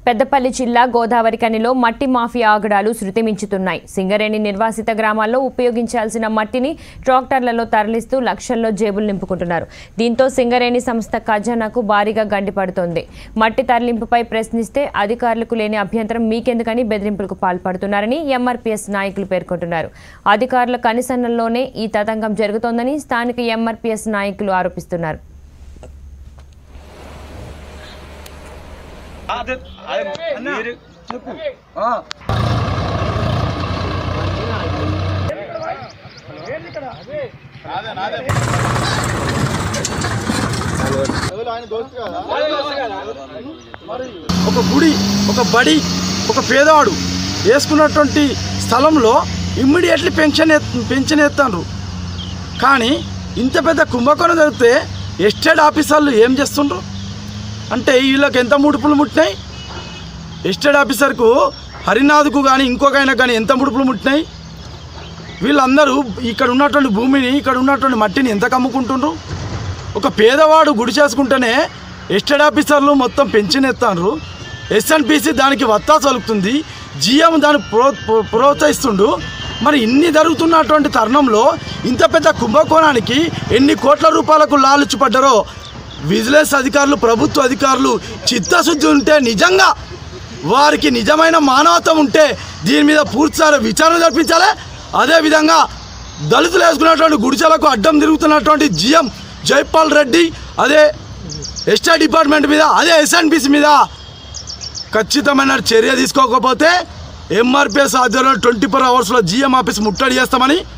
పెద్దపల్లి జిల్లా గోదావరి కనిలో మట్టి మాఫియా ఆగడాలు శృతిమించుతున్నాయి సింగరేణి నిర్వాసిత గ్రామాల్లో ఉపయోగించాల్సిన మట్టిని ట్రాక్టర్లలో తరలిస్తూ లక్షల్లో జేబులు నింపుకుంటున్నారు దీంతో సింగరేణి సంస్థ ఖజానాకు భారీగా గండిపడుతోంది మట్టి తరలింపుపై ప్రశ్నిస్తే అధికారులకు లేని అభ్యంతరం మీకెందుకని బెదిరింపులకు పాల్పడుతున్నారని ఎంఆర్పీఎస్ నాయకులు పేర్కొంటున్నారు అధికారుల కనిసన్నల్లోనే ఈ తతంగం జరుగుతోందని స్థానిక ఎంఆర్పీఎస్ నాయకులు ఆరోపిస్తున్నారు అదే అదే మీరు చెప్పు ఒక గుడి ఒక బడి ఒక పేదవాడు వేసుకున్నటువంటి స్థలంలో ఇమ్మీడియట్లీ పెన్షన్ ఎత్- పెన్షన్ ఎత్తారు కానీ ఇంత పెద్ద కుంభకోణం జరిగితే ఎస్టేట్ ఆఫీసర్లు ఏం చేస్తుండ్రు అంటే వీళ్ళకి ఎంత ముడుపులు ముట్టినాయి ఎస్టేట్ ఆఫీసర్కు హరినాథ్కు కానీ ఇంకొకైనా కానీ ఎంత ముడుపులు ముట్టినాయి వీళ్ళందరూ ఇక్కడ ఉన్నటువంటి భూమిని ఇక్కడ ఉన్నటువంటి మట్టిని ఎంత కమ్ముకుంటుండ్రు ఒక పేదవాడు గుడి చేసుకుంటేనే ఎస్టేట్ ఆఫీసర్లు మొత్తం పెన్షన్ ఎత్తారు ఎస్ఎన్పిసి దానికి వత్తా చలుపుతుంది జిఎం దాన్ని ప్రో ప్రో- ప్రోత్సహిస్తుండు మరి ఇన్ని జరుగుతున్నటువంటి తరుణంలో ఇంత పెద్ద కుంభకోణానికి ఎన్ని కోట్ల రూపాయలకు లాలుచి పడ్డారో విజిలెన్స్ అధికారులు ప్రభుత్వ అధికారులు చిత్తశుద్ధి ఉంటే నిజంగా వారికి నిజమైన మానవత్వం ఉంటే దీని మీద పూర్తిసారి విచారణ జరిపించాలి అదేవిధంగా దళితులు వేసుకున్నటువంటి గుడిసెలకు అడ్డం తిరుగుతున్నటువంటి జిఎం జైపాల్ రెడ్డి అదే ఎస్టేట్ డిపార్ట్మెంట్ మీద అదే ఎస్ఎన్బిసి మీద ఖచ్చితమైన చర్య తీసుకోకపోతే ఎంఆర్పిఎస్ ఆధ్వర్యంలో ట్వంటీ ఫోర్ అవర్స్లో జిఎం ఆఫీస్ ముట్టడి చేస్తామని